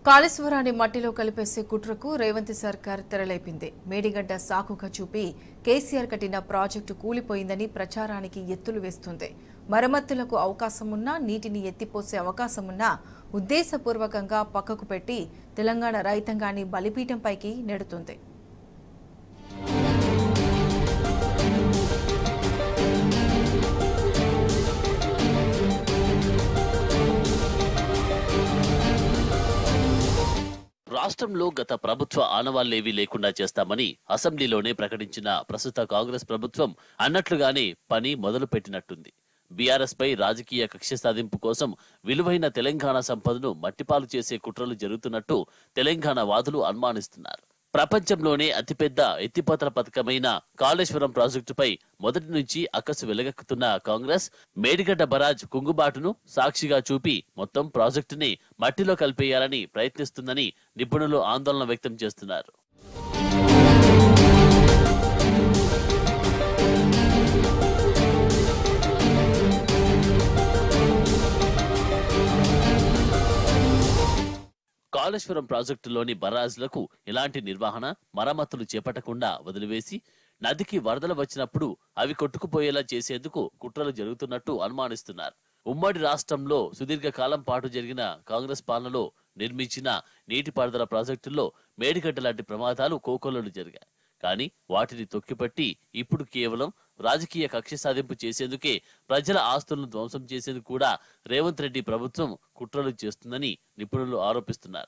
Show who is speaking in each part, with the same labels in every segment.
Speaker 1: కాళేశ్వరాన్ని మట్టిలో కలిపేసే కుట్రకు రేవంత్ సర్కార్ తెరలేపింది మేడిగడ్డ సాకుగా చూపి కేసీఆర్ కట్టిన ప్రాజెక్టు కూలిపోయిందని ప్రచారానికి ఎత్తులు వేస్తుంది మరమ్మతులకు అవకాశమున్నా నీటిని ఎత్తిపోసే అవకాశమున్నా ఉద్దేశపూర్వకంగా పక్కకు పెట్టి తెలంగాణ రైతాంగాన్ని బలిపీఠంపైకి నెడుతుంది
Speaker 2: రాష్ట్రంలో గత ప్రభుత్వ ఆనవాళ్లేవీ లేకుండా చేస్తామని అసెంబ్లీలోనే ప్రకటించిన ప్రస్తుత కాంగ్రెస్ ప్రభుత్వం అన్నట్లుగానే పని మొదలు పెట్టినట్టుంది బీఆర్ఎస్ పై రాజకీయ కక్ష సాధింపు కోసం విలువైన తెలంగాణ సంపదను మట్టిపాలు చేసే కుట్రలు జరుగుతున్నట్టు తెలంగాణ వాదులు అనుమానిస్తున్నారు ప్రపంచంలోనే అతిపెద్ద ఎత్తిపోతల పథకమైన కాళేశ్వరం ప్రాజెక్టుపై మొదటి నుంచి అక్కసు వెలగెక్కుతున్న కాంగ్రెస్ మేడిగడ్డ బరాజ్ కుంగుబాటును సాక్షిగా చూపి మొత్తం ప్రాజెక్టుని మట్టిలో కలిపేయాలని ప్రయత్నిస్తుందని నిపుణులు ఆందోళన వ్యక్తం చేస్తున్నారు కాళేశ్వరం ప్రాజెక్టులోని బరాజ్లకు ఎలాంటి నిర్వహణ మరమ్మతులు చేపట్టకుండా వదిలివేసి నదికి వరదలు వచ్చినప్పుడు అవి కొట్టుకుపోయేలా చేసేందుకు కుట్రలు జరుగుతున్నట్టు అనుమానిస్తున్నారు ఉమ్మడి రాష్ట్రంలో సుదీర్ఘ కాలం పాటు జరిగిన కాంగ్రెస్ పాలనలో నిర్మించిన నీటిపారుదల ప్రాజెక్టుల్లో మేడిగడ్డ లాంటి ప్రమాదాలు కోకొల్లలు జరిగాయి కానీ వాటిని తొక్కిపట్టి ఇప్పుడు కేవలం రాజకీయ కక్ష సాధింపు చేసేందుకే ప్రజల ఆస్తులను ధ్వంసం చేసేందుకు కూడా రేవంత్ రెడ్డి ప్రభుత్వం కుట్రలు చేస్తుందని నిపుణులు ఆరోపిస్తున్నారు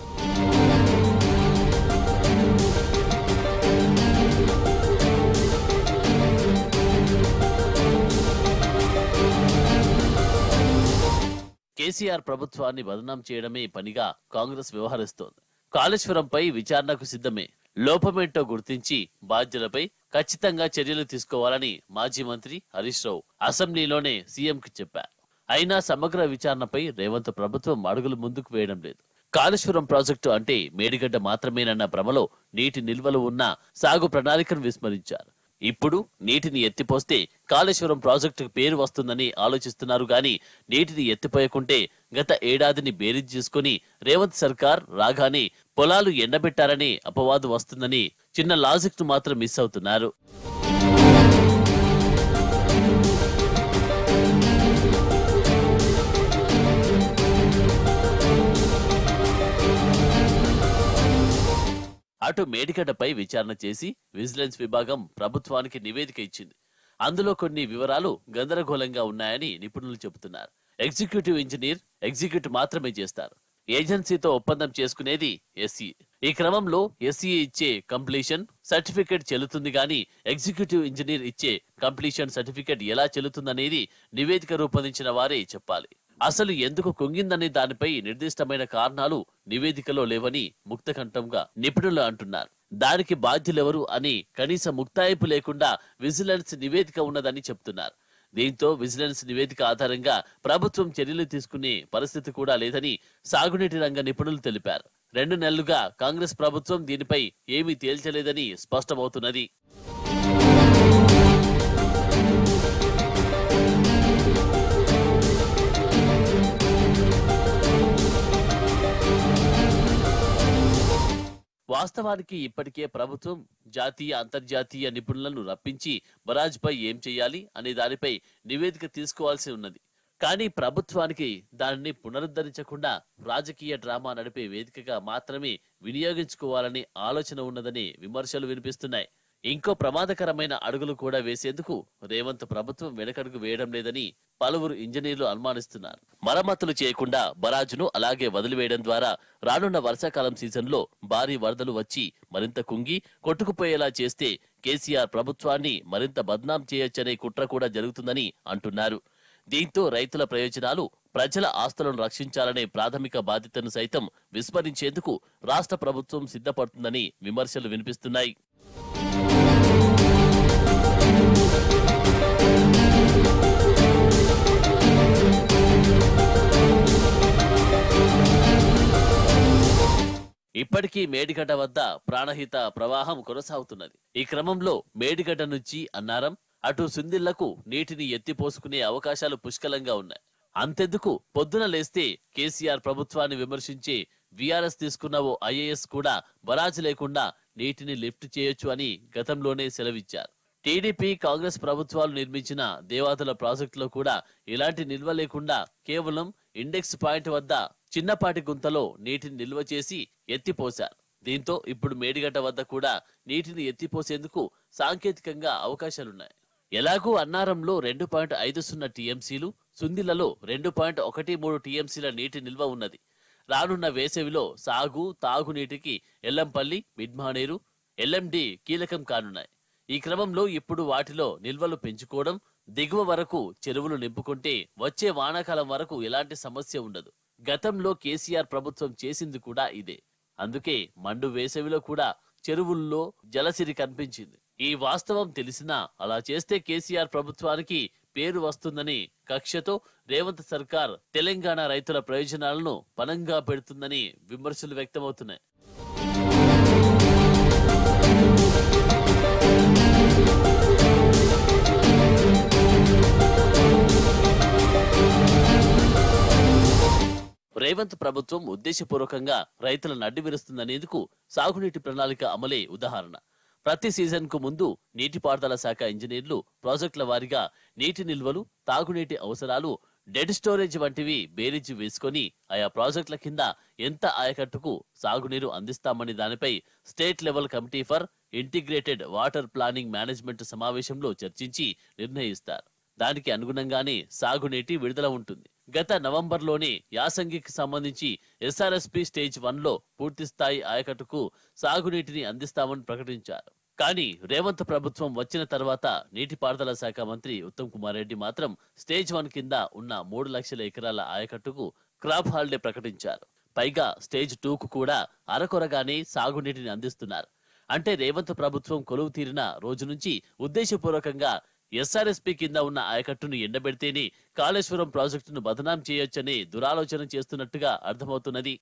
Speaker 2: కేసీఆర్ ప్రభుత్వాన్ని బదనాం చేయడమే పనిగా కాంగ్రెస్ వ్యవహరిస్తోంది కాళేశ్వరంపై విచారణకు సిద్ధమే లోపమేంటో గుర్తించి బాధ్యులపై ఖచ్చితంగా చర్యలు తీసుకోవాలని మాజీ మంత్రి హరీష్ రావు అసెంబ్లీలోనే సీఎంకి చెప్పారు అయినా సమగ్ర విచారణపై రేవంత్ ప్రభుత్వం అడుగులు ముందుకు వేయడం లేదు కాళేశ్వరం ప్రాజెక్టు అంటే మేడిగడ్డ మాత్రమేనన్న భ్రమలో నీటి నిల్వలు ఉన్న సాగు ప్రణాళికను విస్మరించారు ఇప్పుడు నీటిని ఎత్తిపోస్తే కాళేశ్వరం ప్రాజెక్టుకు పేరు వస్తుందని ఆలోచిస్తున్నారు గాని నీటిని ఎత్తిపోయకుంటే గత ఏడాదిని బేరీజ్ చేసుకుని రేవంత్ సర్కార్ రాగానే పొలాలు ఎండబెట్టారనే అపవాదు వస్తుందని చిన్న లాజిక్ ను మాత్రం మిస్ అవుతున్నారు అటు మేడిగడ్డపై విచారణ చేసి విజిలెన్స్ విభాగం ప్రభుత్వానికి నివేదిక ఇచ్చింది అందులో కొన్ని వివరాలు గందరగోళంగా ఉన్నాయని నిపుణులు చెబుతున్నారు ఎగ్జిక్యూటివ్ ఇంజనీర్ ఎగ్జిక్యూటివ్ మాత్రమే చేస్తారు ఏజెన్సీతో ఒప్పందం చేసుకునేది ఎస్సీ ఈ క్రమంలో ఎస్సీ ఇచ్చే కంప్లీషన్ సర్టిఫికేట్ చెల్లుతుంది గాని ఎగ్జిక్యూటివ్ ఇంజనీర్ ఇచ్చే కంప్లీషన్ సర్టిఫికేట్ ఎలా చెల్లుతుందనేది నివేదిక రూపొందించిన వారే చెప్పాలి అసలు ఎందుకు కుంగిందనే దానిపై నిర్దిష్టమైన కారణాలు నివేదికలో లేవని ముక్తకంఠంగా నిపుణులు అంటున్నారు దానికి బాధ్యులెవరు అని కనీస ముక్తాయింపు లేకుండా విజిలెన్స్ నివేదిక ఉన్నదని చెప్తున్నారు దీంతో విజిలెన్స్ నివేదిక ఆధారంగా ప్రభుత్వం చర్యలు తీసుకునే పరిస్థితి కూడా లేదని సాగునీటి రంగ నిపుణులు తెలిపారు రెండు నెలలుగా కాంగ్రెస్ ప్రభుత్వం దీనిపై ఏమీ తేల్చలేదని స్పష్టమవుతున్నది వాస్తవానికి ఇప్పటికే ప్రభుత్వం జాతీయ అంతర్జాతీయ నిపుణులను రప్పించి బరాజ్ పై ఏం చేయాలి అనే దానిపై నివేదిక తీసుకోవాల్సి ఉన్నది కానీ ప్రభుత్వానికి దానిని పునరుద్ధరించకుండా రాజకీయ డ్రామా నడిపే వేదికగా మాత్రమే వినియోగించుకోవాలనే ఆలోచన ఉన్నదని విమర్శలు వినిపిస్తున్నాయి ఇంకో ప్రమాదకరమైన అడుగులు కూడా వేసేందుకు రేవంత్ ప్రభుత్వం వెనకడుగు వేయడం లేదని పలువురు ఇంజనీర్లు అనుమానిస్తున్నారు మరమ్మతులు చేయకుండా బరాజును అలాగే వదిలివేయడం ద్వారా రానున్న వర్షాకాలం సీజన్లో భారీ వరదలు వచ్చి మరింత కుంగి కొట్టుకుపోయేలా చేస్తే కేసీఆర్ ప్రభుత్వాన్ని మరింత బద్నాం చేయొచ్చనే కుట్ర కూడా జరుగుతుందని అంటున్నారు దీంతో రైతుల ప్రయోజనాలు ప్రజల ఆస్తులను రక్షించాలనే ప్రాథమిక బాధ్యతను సైతం విస్మరించేందుకు రాష్ట్ర ప్రభుత్వం సిద్ధపడుతుందని విమర్శలు వినిపిస్తున్నాయి ఇప్పటికీ మేడిగడ్డ వద్ద ప్రాణహిత ప్రవాహం కొనసాగుతున్నది ఈ క్రమంలో మేడిగడ్డ నుంచి అన్నారం అటు సుందిళ్లకు నీటిని ఎత్తిపోసుకునే అవకాశాలు పుష్కలంగా ఉన్నాయి అంతెందుకు పొద్దున లేస్తే కేసీఆర్ ప్రభుత్వాన్ని విమర్శించే వీఆర్ఎస్ తీసుకున్న ఓ ఐఏఎస్ కూడా బరాజు లేకుండా నీటిని లిఫ్ట్ చేయొచ్చు అని గతంలోనే సెలవిచ్చారు టీడీపీ కాంగ్రెస్ ప్రభుత్వాలు నిర్మించిన దేవాదుల ప్రాజెక్టులో కూడా ఇలాంటి నిల్వ లేకుండా కేవలం ఇండెక్స్ పాయింట్ వద్ద చిన్నపాటి గుంతలో నీటిని నిల్వ చేసి ఎత్తిపోశారు దీంతో ఇప్పుడు మేడిగడ్డ వద్ద కూడా నీటిని ఎత్తిపోసేందుకు సాంకేతికంగా అవకాశాలున్నాయి ఎలాగూ అన్నారంలో రెండు పాయింట్ ఐదు సున్నా టీఎంసీలు సుందిలలో రెండు పాయింట్ ఒకటి మూడు టీఎంసీల నీటి నిల్వ ఉన్నది రానున్న వేసవిలో సాగు తాగునీటికి ఎల్లంపల్లి మిడ్మానేరు ఎల్ఎండి కీలకం కానున్నాయి ఈ క్రమంలో ఇప్పుడు వాటిలో నిల్వలు పెంచుకోవడం దిగువ వరకు చెరువులు నింపుకుంటే వచ్చే వానాకాలం వరకు ఎలాంటి సమస్య ఉండదు గతంలో కేసీఆర్ ప్రభుత్వం చేసింది కూడా ఇదే అందుకే మండు వేసవిలో కూడా చెరువుల్లో జలసిరి కనిపించింది ఈ వాస్తవం తెలిసినా అలా చేస్తే కేసీఆర్ ప్రభుత్వానికి పేరు వస్తుందని కక్షతో రేవంత్ సర్కార్ తెలంగాణ రైతుల ప్రయోజనాలను పనంగా పెడుతుందని విమర్శలు వ్యక్తమవుతున్నాయి రేవంత్ ప్రభుత్వం ఉద్దేశపూర్వకంగా రైతులను అడ్డు విరుస్తుందనేందుకు సాగునీటి ప్రణాళిక అమలే ఉదాహరణ ప్రతి సీజన్ కు ముందు నీటిపారుదల శాఖ ఇంజనీర్లు ప్రాజెక్టుల వారీగా నీటి నిల్వలు తాగునీటి అవసరాలు డెడ్ స్టోరేజ్ వంటివి బేరీజు వేసుకొని ఆయా ప్రాజెక్టుల కింద ఎంత ఆయకట్టుకు సాగునీరు అందిస్తామని దానిపై state level committee for integrated water planning management సమావేశంలో చర్చించి నిర్ణయిస్తారు దానికి అనుగుణంగానే సాగునీటి విడుదల ఉంటుంది గత నవంబర్లోనే యాసంగికి సంబంధించి ఎస్ఆర్ఎస్పి స్టేజ్ వన్ లో పూర్తి స్థాయి ఆయకట్టుకు సాగునీటిని అందిస్తామని ప్రకటించారు కానీ రేవంత్ ప్రభుత్వం వచ్చిన తర్వాత నీటిపారుదల శాఖ మంత్రి ఉత్తమ్ కుమార్ రెడ్డి మాత్రం స్టేజ్ వన్ కింద ఉన్న మూడు లక్షల ఎకరాల ఆయకట్టుకు క్రాప్ హాలిడే ప్రకటించారు పైగా స్టేజ్ టూ కు కూడా అరకొరగానే సాగునీటిని అందిస్తున్నారు అంటే రేవంత్ ప్రభుత్వం కొలువు తీరిన రోజు నుంచి ఉద్దేశపూర్వకంగా ఎస్ఆర్ఎస్పి కింద ఉన్న ఆయకట్టును ఎండబెడితేనే కాళేశ్వరం ప్రాజెక్టును బదనాం చేయొచ్చనే దురాలోచన చేస్తున్నట్టుగా అర్థమవుతున్నది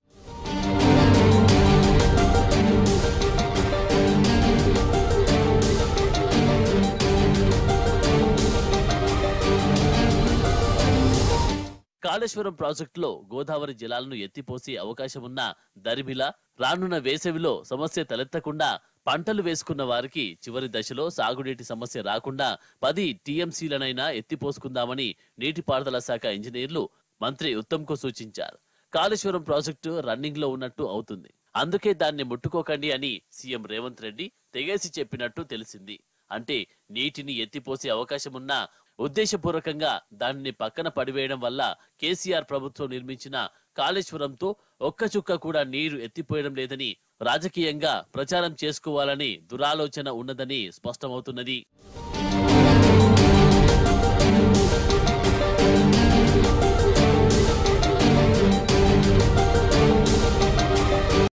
Speaker 2: కాళేశ్వరం ప్రాజెక్టులో గోదావరి జలాలను ఎత్తిపోసే అవకాశం ఉన్న దరిమిల రానున్న వేసవిలో సమస్య తలెత్తకుండా పంటలు వేసుకున్న వారికి చివరి దశలో సాగునీటి సమస్య రాకుండా పది టీఎంసీలనైనా ఎత్తిపోసుకుందామని నీటిపారుదల శాఖ ఇంజనీర్లు మంత్రి ఉత్తమ్ కు సూచించారు కాళేశ్వరం ప్రాజెక్టు రన్నింగ్ లో ఉన్నట్టు అవుతుంది అందుకే దాన్ని ముట్టుకోకండి అని సీఎం రేవంత్ రెడ్డి తెగేసి చెప్పినట్టు తెలిసింది అంటే నీటిని ఎత్తిపోసే అవకాశం ఉన్నా ఉద్దేశపూర్వకంగా దానిని పక్కన పడివేయడం వల్ల కేసీఆర్ ప్రభుత్వం నిర్మించిన కాళేశ్వరంతో ఒక్క చుక్క కూడా నీరు ఎత్తిపోయడం లేదని రాజకీయంగా ప్రచారం చేసుకోవాలని దురాలోచన ఉన్నదని స్పష్టమవుతున్నది